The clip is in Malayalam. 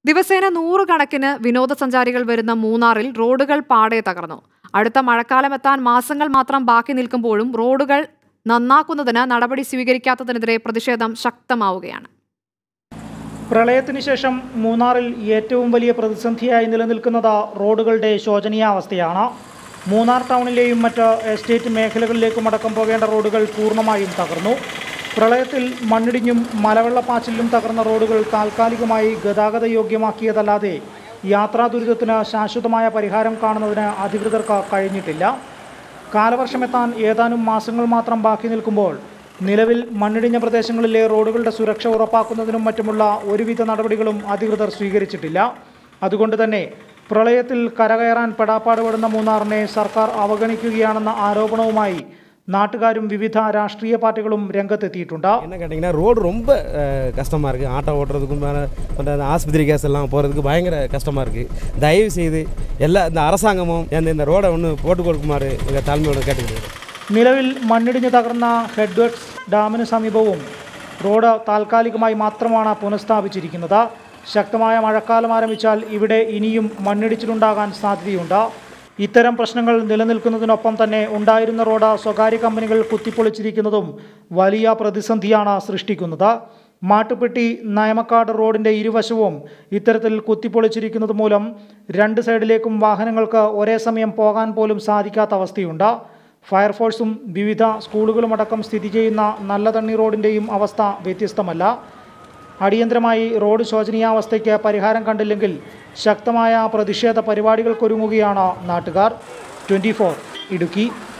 ദിവസേന നൂറുകണക്കിന് വിനോദസഞ്ചാരികൾ വരുന്ന മൂന്നാറിൽ റോഡുകൾ പാടെ തകർന്നു അടുത്ത മഴക്കാലം എത്താൻ മാസങ്ങൾ മാത്രം ബാക്കി നിൽക്കുമ്പോഴും റോഡുകൾ നന്നാക്കുന്നതിന് നടപടി സ്വീകരിക്കാത്തതിനെതിരെ പ്രതിഷേധം ശക്തമാവുകയാണ് പ്രളയത്തിന് ശേഷം മൂന്നാറിൽ ഏറ്റവും വലിയ പ്രതിസന്ധിയായി നിലനിൽക്കുന്നത് റോഡുകളുടെ ശോചനീയാവസ്ഥയാണ് മൂന്നാർ ടൗണിലെയും മറ്റ് എസ്റ്റേറ്റ് മേഖലകളിലേക്കുമടക്കം പോകേണ്ട റോഡുകൾ പൂർണ്ണമായും തകർന്നു പ്രളയത്തിൽ മണ്ണിടിഞ്ഞും മലവെള്ളപ്പാച്ചിലും തകർന്ന റോഡുകൾ താൽക്കാലികമായി ഗതാഗത യോഗ്യമാക്കിയതല്ലാതെ യാത്രാ ദുരിതത്തിന് ശാശ്വതമായ പരിഹാരം കാണുന്നതിന് അധികൃതർക്ക് കഴിഞ്ഞിട്ടില്ല കാലവർഷമെത്താൻ ഏതാനും മാസങ്ങൾ മാത്രം ബാക്കി നിൽക്കുമ്പോൾ നിലവിൽ മണ്ണിടിഞ്ഞ പ്രദേശങ്ങളിലെ റോഡുകളുടെ സുരക്ഷ ഉറപ്പാക്കുന്നതിനും മറ്റുമുള്ള ഒരുവിധ നടപടികളും അധികൃതർ സ്വീകരിച്ചിട്ടില്ല അതുകൊണ്ട് തന്നെ പ്രളയത്തിൽ കരകയറാൻ പെടാപ്പാടുപെടുന്ന മൂന്നാറിനെ സർക്കാർ അവഗണിക്കുകയാണെന്ന ആരോപണവുമായി നാട്ടുകാരും വിവിധ രാഷ്ട്രീയ പാർട്ടികളും രംഗത്തെത്തിയിട്ടുണ്ട് என்ன கேட்டிங்கன்னா ரோடு ரொம்ப அஹ், கஷ்டமா இருக்குது ஆட்டோ ஓட்டுறதுக்கும் மேலே மற்ற அந்த ஆஸ்பத்திரி கேஸ் எல்லாம் போகிறதுக்கு பயங்கர கஷ்டமாக இருக்குது தயவு செய்து எல்லா இந்த அரசாங்கமும் இந்த இந்த ரோடை ஒன்று போட்டு கொடுக்குமாறு எங்கள் தாழ்மையோட கேட்டுக்கிறேன் നിലവിൽ മണ്ണിടിഞ്ഞ് തകർന്ന ഹെഡ്വെറ്റ്സ് ഡാമിന് സമീപവും റോഡ് താൽക്കാലികമായി മാത്രമാണ് പുനഃസ്ഥാപിച്ചിരിക്കുന്നത് ശക്തമായ മഴക്കാലം ആരംഭിച്ചാൽ ഇവിടെ ഇനിയും മണ്ണിടിച്ചിലുണ്ടാകാൻ സാധ്യതയുണ്ട് ഇത്തരം പ്രശ്നങ്ങൾ നിലനിൽക്കുന്നതിനൊപ്പം തന്നെ ഉണ്ടായിരുന്ന റോഡ് സ്വകാര്യ കമ്പനികൾ കുത്തിപ്പൊളിച്ചിരിക്കുന്നതും വലിയ പ്രതിസന്ധിയാണ് സൃഷ്ടിക്കുന്നത് മാട്ടുപ്പെട്ടി നയമക്കാട് റോഡിൻ്റെ ഇരുവശവും ഇത്തരത്തിൽ കുത്തിപ്പൊളിച്ചിരിക്കുന്നത് മൂലം രണ്ട് സൈഡിലേക്കും വാഹനങ്ങൾക്ക് ഒരേ സമയം പോകാൻ പോലും സാധിക്കാത്ത അവസ്ഥയുണ്ട് ഫയർഫോഴ്സും വിവിധ സ്കൂളുകളുമടക്കം സ്ഥിതി ചെയ്യുന്ന നല്ലതണ്ണി റോഡിൻ്റെയും അവസ്ഥ വ്യത്യസ്തമല്ല അടിയന്തരമായി റോഡ് ശോചനീയാവസ്ഥയ്ക്ക് പരിഹാരം കണ്ടില്ലെങ്കിൽ ശക്തമായ പ്രതിഷേധ പരിപാടികൾക്കൊരുങ്ങുകയാണ് നാട്ടുകാർ ട്വൻറ്റി ഇടുക്കി